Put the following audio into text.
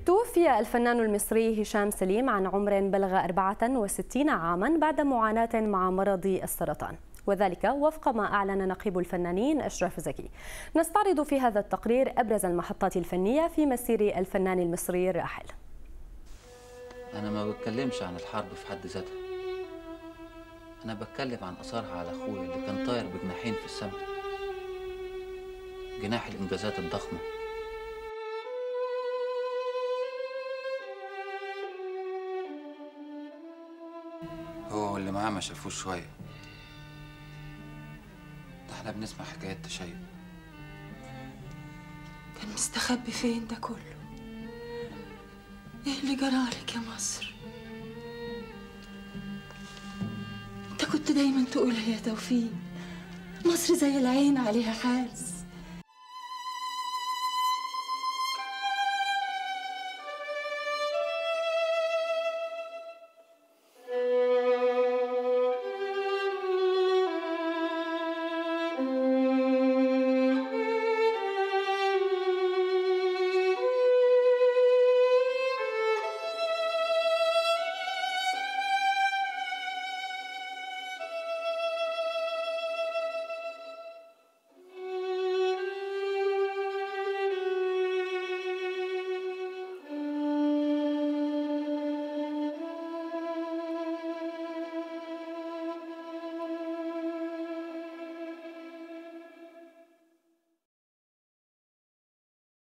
توفي الفنان المصري هشام سليم عن عمر بلغ 64 عاما بعد معاناة مع مرض السرطان وذلك وفق ما أعلن نقيب الفنانين أشرف زكي نستعرض في هذا التقرير أبرز المحطات الفنية في مسير الفنان المصري الراحل أنا ما بتكلمش عن الحرب في حد ذاتها أنا بتكلم عن أثرها على أخويا اللي كان طاير بجناحين في السماء جناح الإنجازات الضخمة هو واللي معاه ما شافوش شوية ده احنا بنسمع حكايات تشيب كان مستخبي فين ده كله ايه اللي جرالك يا مصر انت كنت دايما تقولها يا توفيق مصر زي العين عليها حارس